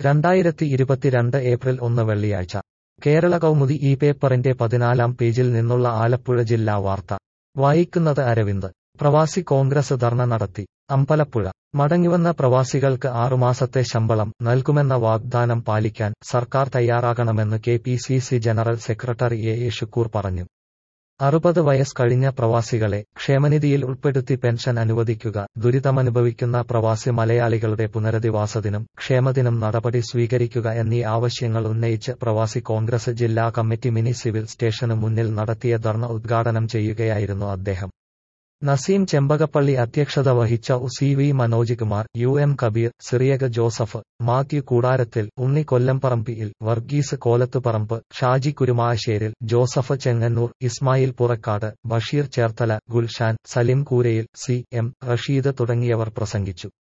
രണ്ടായിരത്തി ഇരുപത്തിരണ്ട് ഏപ്രിൽ ഒന്ന് വെള്ളിയാഴ്ച കേരള കൗമുദി ഈ പേപ്പറിന്റെ പതിനാലാം പേജിൽ നിന്നുള്ള ആലപ്പുഴ ജില്ലാ വാർത്ത വായിക്കുന്നത് അരവിന്ദ് പ്രവാസി കോൺഗ്രസ് ധർണ നടത്തി അമ്പലപ്പുഴ മടങ്ങിവന്ന പ്രവാസികൾക്ക് ആറുമാസത്തെ ശമ്പളം നൽകുമെന്ന വാഗ്ദാനം പാലിക്കാൻ സർക്കാർ തയ്യാറാകണമെന്ന് K P C C general secretary A A Shukkoor പറഞ്ഞു അറുപത് വയസ്സ് കഴിഞ്ഞ പ്രവാസികളെ ക്ഷേമനിധിയിൽ ഉൾപ്പെടുത്തി പെൻഷൻ അനുവദിക്കുക ദുരിതമനുഭവിക്കുന്ന പ്രവാസി മലയാളികളുടെ പുനരധിവാസത്തിനും ക്ഷേമത്തിനും നടപടി സ്വീകരിക്കുക എന്നീ ആവശ്യങ്ങൾ ഉന്നയിച്ച് പ്രവാസി കോൺഗ്രസ് ജില്ലാ കമ്മിറ്റി മിനി സിവിൽ സ്റ്റേഷന് മുന്നിൽ നടത്തിയ ധർണ ഉദ്ഘാടനം ചെയ്യുകയായിരുന്നു അദ്ദേഹം നസീം ചെമ്പകപ്പള്ളി അധ്യക്ഷത വഹിച്ച C V Manoj Kumar U M Kabeer Cyriac Joseph Mathew Koodarathil Unni Kollamparambil Varghese Kolathuparambu Shaji Kurumasseril Joseph Chengannur Ismail Purakkad Basheer Cherthala Gulshan Salim Koorayil C M Rasheed തുടങ്ങിയവർ പ്രസംഗിച്ചു